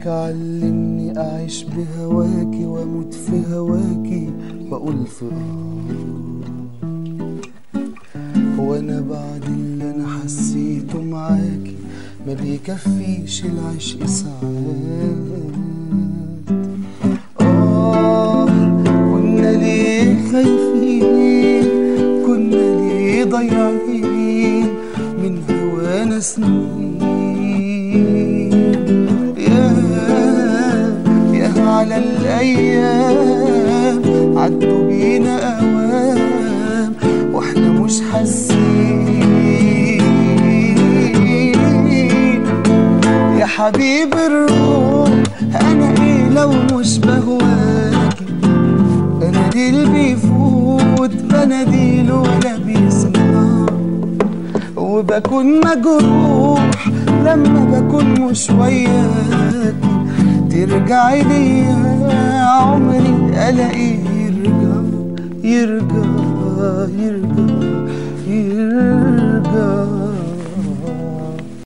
حبك علمني أعيش بهواكي وأموت في هواكي وأقول في آه وأنا بعد اللي أنا حسيته معاكي ما بيكفيش العشق ساعات آه كنا ليه خايفين كنا ليه ضايعين من هوانا سنين يا يا على الأيام عدوا بينا أوام وإحنا مش حاسين يا حبيب الروح أنا إيه لو مش بهواكي أنا دي اللي بيفوت بناديله ولا بيسمع وبكون مجروح لما بكون مش وياكي ترجعي ليا عمري الاقيه يرجع يرجع يرجع يرجع